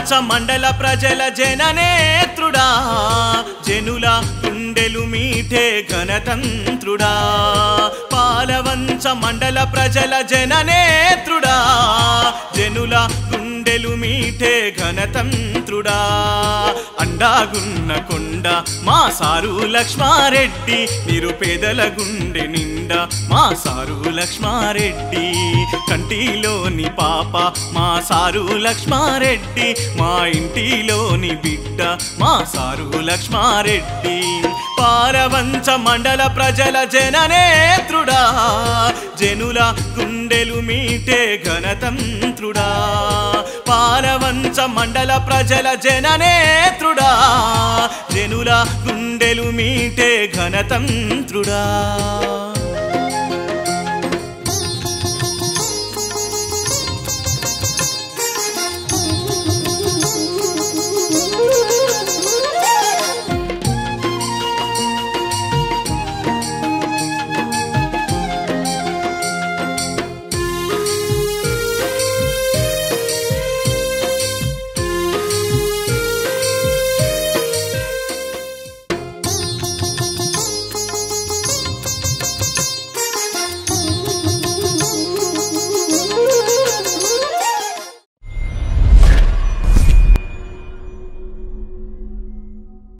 పాలవంచ మండల ప్రజల జననేత్రుడా జనుల గుండెలు మీటే గణతంత్రుడా పాలవంచ మండల ప్రజల జననేత్రుడా జనుల గుండెలు మీటే ఘనతంత్రుడా అండాగున్న కొండ మా సారు లక్ష్మారెడ్డి నిరుపేదల గుండె నిండా మా సారు లక్ష్మారెడ్డి కంటిలోని పాప మా సారు లక్ష్మారెడ్డి మా ఇంటిలోని బిడ్డ మా సారు లక్ష్మారెడ్డి పారవంచ మండల ప్రజల జననేత్రుడా జనుల గుండెలు మీటే ఘనతంత్రుడా పాలవంచ మండల ప్రజల జననేత్రుడా జనుల గుండెలు మీటే ఘనతంత్రుడా